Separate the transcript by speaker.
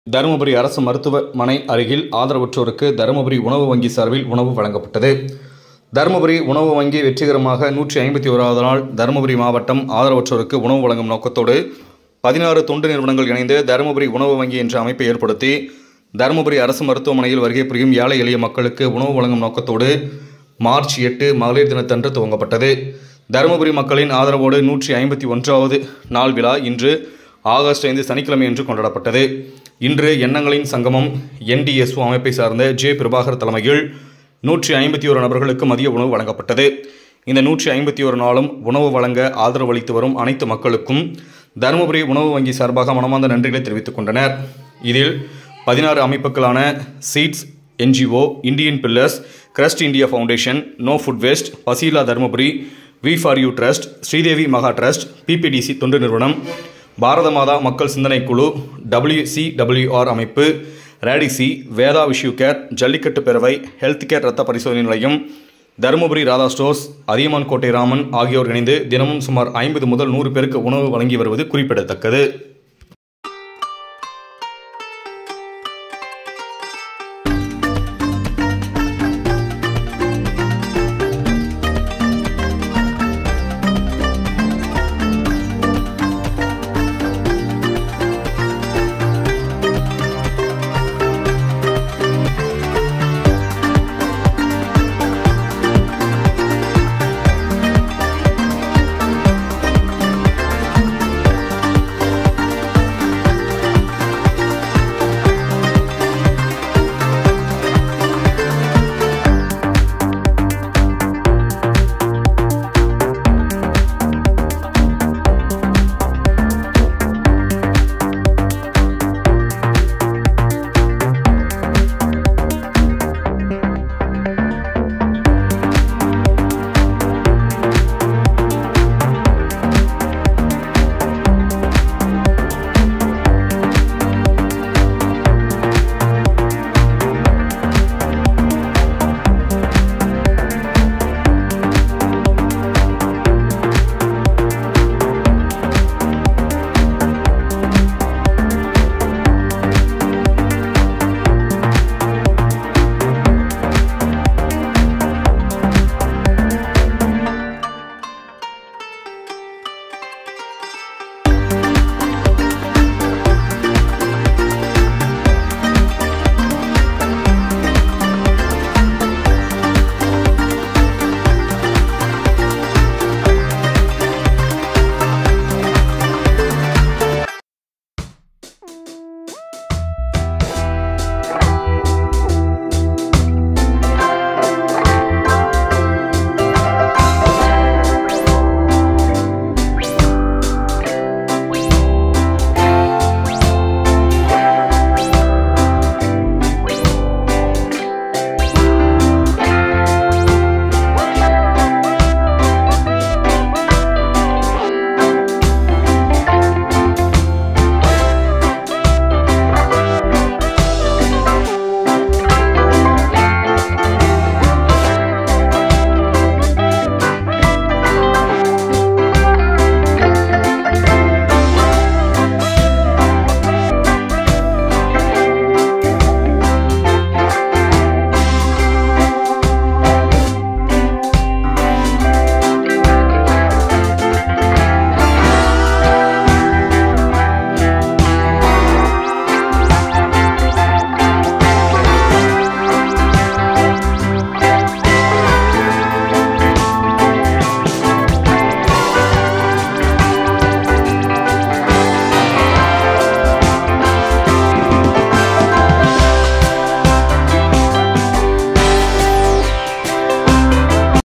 Speaker 1: தருமபுரி அரசு மருத்துவமனை அருகில் ஆதரவற்றோருக்கு தருமபுரி உணவு வங்கி சார்பில் உணவு வழங்கப்பட்டது தருமபுரி உணவு வங்கி வெற்றிகரமாக நூற்றி ஐம்பத்தி ஓராவது நாள் தருமபுரி மாவட்டம் ஆதரவற்றோருக்கு உணவு வழங்கும் நோக்கத்தோடு பதினாறு தொண்டு நிறுவனங்கள் இணைந்து தருமபுரி உணவு வங்கி என்ற அமைப்பை ஏற்படுத்தி தருமபுரி அரசு மருத்துவமனையில் வருகை புரியும் ஏழை எளிய மக்களுக்கு உணவு வழங்கும் நோக்கத்தோடு மார்ச் எட்டு மகளிர் தினத்தன்று துவங்கப்பட்டது தருமபுரி மக்களின் ஆதரவோடு நூற்றி ஐம்பத்தி ஒன்றாவது நாள் விழா இன்று ஆகஸ்ட் ஐந்து சனிக்கிழமை என்று கொண்டாடப்பட்டது இன்று எண்ணங்களின் சங்கமம் என்டிஎஸ்ஓ அமைப்பை சார்ந்த ஜே பிரபாகர் தலைமையில் நூற்றி ஐம்பத்தி ஒரு நபர்களுக்கு மதிய உணவு வழங்கப்பட்டது இந்த நூற்றி ஐம்பத்தி ஒரு நாளும் உணவு வழங்க ஆதரவு அளித்து வரும் அனைத்து மக்களுக்கும் தருமபுரி உணவு வங்கி சார்பாக மனமார்ந்த நன்றிகளை தெரிவித்துக் கொண்டனர் இதில் பதினாறு அமைப்புகளான seeds NGO Indian pillars crest India foundation no food waste பசீலா Dharmapuri we for you trust Sridevi Maha trust BBTC தொண்டு நிறுவனம் பாரத மாதா மக்கள் சிந்தனை குழு டபிள்யூசிடபிள்யூஆர் அமைப்பு ரேடிசி வேதா விஷு கேர் ஜல்லிக்கட்டு பேரவை ஹெல்த் கேர் ரத்த பரிசோதனை நிலையம் தருமபுரி ராதா ஸ்டோர்ஸ் அதியமான் கோட்டை ராமன் ஆகியோர் இணைந்து தினமும் சுமார் ஐம்பது முதல் நூறு பேருக்கு உணவு வழங்கி வருவது குறிப்பிடத்தக்கது